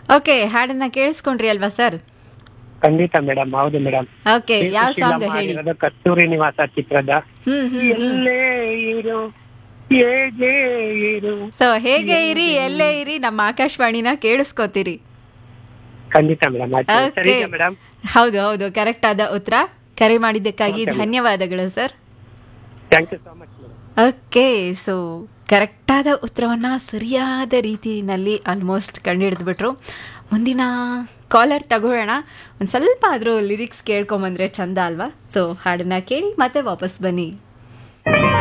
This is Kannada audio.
ಓಕೆ ಹಾಡನ್ನ ಕೇಳಿಸ್ಕೊಂಡ್ರಿ ಅಲ್ವಾ ಸರ್ ಖಂಡಿತ ಮೇಡಮ್ ಹೌದು ಮೇಡಮ್ ಓಕೆ ಯಾವ ಸಾಂಗ್ ಹೇಳಿ ಕಸ್ತೂರಿ ನಿವಾಸ ಚಿತ್ರದ ಹ್ಮ್ ಹ್ಮ್ ಎಲ್ಲೇ ಇರು ಹೇಗೆ ಇರು ಸೊ ಹೇಗೆ ಇರಿ ಎಲ್ಲೇ ಇರಿ ನಮ್ಮ ಆಕಾಶವಾಣಿನ ಕೇಳಿಸ್ಕೋತೀರಿ ಖಂಡಿತ ಮೇಡಮ್ ಆಯ್ತು Okay. ಸರಿ ಮೇಡಮ್ ಹೌದು ಹೌದು ಕರೆಕ್ಟ್ ಆದ ಉತ್ತರ ಕರೆ ಮಾಡಿದ್ದಕ್ಕಾಗಿ Okay, madam. ಧನ್ಯವಾದಗಳು sir thank you so much madam okay so ಕರೆಕ್ಟಾದ ಉತ್ತರವನ್ನು ಸರಿಯಾದ ರೀತಿಯಲ್ಲಿ ಆಲ್ಮೋಸ್ಟ್ ಕಂಡುಹಿಡಿದ್ಬಿಟ್ರು ಮುಂದಿನ ಕಾಲರ್ ತಗೊಳ್ಳೋಣ ಒಂದು ಸ್ವಲ್ಪ ಆದರೂ ಲಿರಿಕ್ಸ್ ಕೇಳ್ಕೊಂಬಂದ್ರೆ ಚಂದ ಅಲ್ವಾ ಸೊ ಹಾಡನ್ನ ಕೇಳಿ ಮತ್ತೆ ವಾಪಸ್ ಬನ್ನಿ